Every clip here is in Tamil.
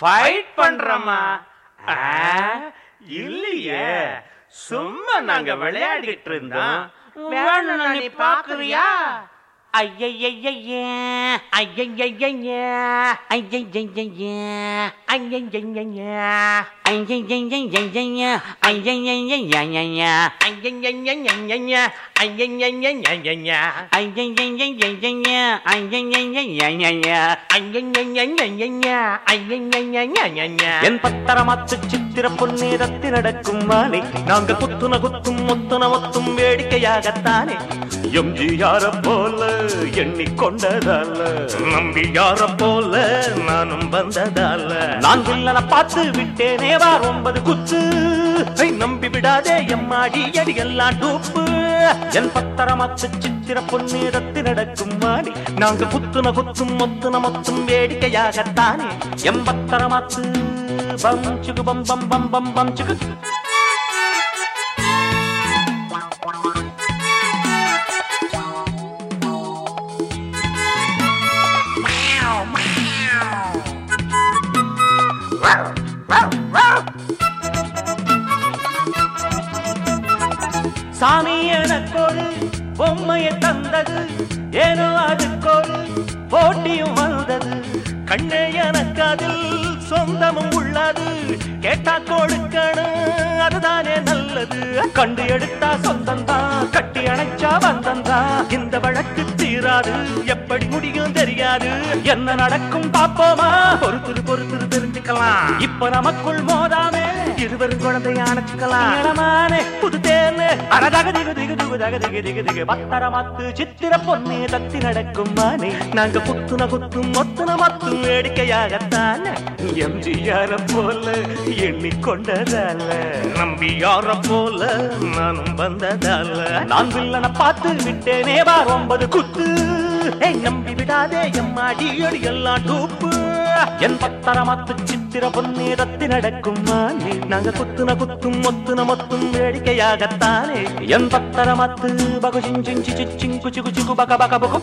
ஃபைட் பண்றோமா ஆ, இல்லையே சும்மா நாங்க விளையாடிட்டு இருந்தோம் வேணும்னா நீ பாக்குறியா ஐயையையே ஐயையையே ஐயையையே ஐயையையே ஐயையையே ஐயையையே ஐயையையையையைய, ஐயையையையையைய, ஐயையையே ஐயையையே ஐயையையையைய, ஐயையையையைய. என் பத்தரமாத்து சித்திர பொன்னேரத்தி நடக்கும் வானே நாங்க குத்துன குத்தும் முத்துன முத்தும் வேடிக்கையாகத்தானே எம்ஜியார போல எண்ணிக்கொண்டதால நம்பியார போல நானும் வந்ததால நான் வில்லன பார்த்து விட்டேனே வா ஒன்பது குத்து ஐ, நம்பி விடாதே எம்மாடி அடி எல்லாம் டூப்பு என் பத்தரமாத்து சித்திர பொன்னேரத்தி நடக்கும் வானே நாங்க குத்துன குத்தும் முத்துன முத்தும் வேடிக்கையாகத்தானே எம்பத்தரமாத்து பம் சுகு பம் பம் பம் பம் பம் சுகு சாமி எனக்கொரு பொம்மையை தந்தது ஏனோ அதுக்கொரு போட்டியும் வந்தது கண்ணே எனக்கு அதில் சொந்தமும் உள்ளது கேட்டா கொடுக்கணும் அதுதானே நல்லது கண்டு எடுத்தா சொந்தம்தான் கட்டி அணைச்சா வந்தந்தான் இந்த வழக்கு தீராது எப்படி முடியும் தெரியாது என்ன நடக்கும் பாப்போமா பொறுத்துரு பொறுத்துரு தெரிஞ்சுக்கலாம் இப்ப நமக்குள் மோதாமே இருவரும் குழந்தைய அணைச்சுக்கலாம் இளமானே புது தேனு அழதாக திகு திகு திகு தக திகு திகு திகு பத்தரமாத்து சித்திர பொன்னே தத்தி நடக்கும் மானே நாங்க குத்துன குத்தும் மொத்துன மத்தும் வேடிக்கையாகத்தான் எம்ஜிஆர போல எண்ணிக்கொண்டதால நம்பியார போல நானும் வந்ததால நான் வில்லன பார்த்து விட்டேனே வா ஒன்பது குத்து ஏய் நம்பி விடாதே எம்மாடி அடி எல்லாம் டூப்பு என் பத்தரமாத்து சித்திர பொன்னேரத்தி நடக்கும் மானே நாங்க குத்துன குத்தும் மொத்துன மொத்தும் வேடிக்கையாகத்தானே என் பத்தரமாத்து பகு சிஞ்சிஞ்சி சிச்சிங் குச்சி குச்சி பக பக பகு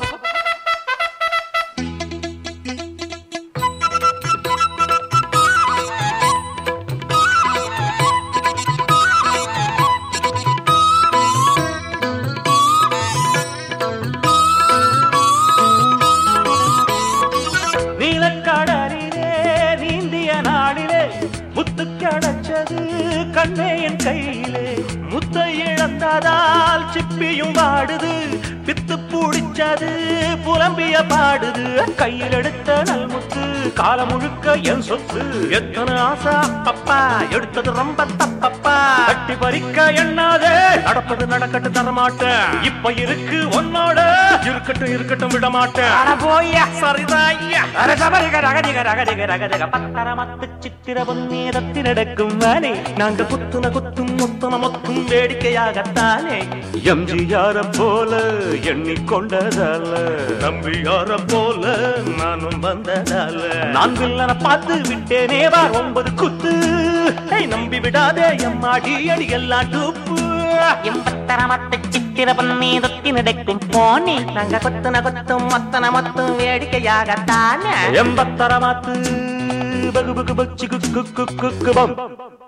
நீலக்கடலிலே நீந்திய நாடிலே முத்து கிடைச்சது கண்ணே என் கையிலே முத்தை இழந்ததால் சிப்பியும் வாடுது பித்து பூடிச்சது புலம்பிய பாடுது கையில் எடுத்த நல்முத்து காலம் முழுக்க என் சொத்து எத்தனை ஆசை அப்பப்பா எடுத்தது ரொம்ப தப்பப்பா கட்டி பறிக்க எண்ணாதே நடப்பது நடக்கட்டு தரமாட்டேன் இப்ப இருக்கு உன்னோட இருக்கட்டும் இருக்கட்டும் விட மாட்டேன் அட போய்யா சரிதான் ஐயா அட சபரிக ரகதிக ரகதிக ரகதிக பத்தரமத்து சித்திர பொன்னேரத்தி நடக்கும் வானே நாங்க குத்துன குத்தும் முத்துன மொத்தும் வேடிக்கையாகத்தானே எம்ஜியார போல எண்ணிக்கொண்டதால நம்பியார போல நானும் வந்ததால நான் வில்லன பார்த்து விட்டேனே வா ஒன்பது குத்து ஏய், நம்பி விடாதே எம்மாடி அடி எல்லாம் டூப்பு எம்பத்தரமத்து சித்திர பொன்னீதத்தி நடக்கும் போனே நாங்க கொத்துன கொத்தும் மொத்தன மொத்தும் வேடிக்கையாகத்தானே எம்பத்தரமாத்து பகு பகு பச்சு குக்கு குக்கு பம்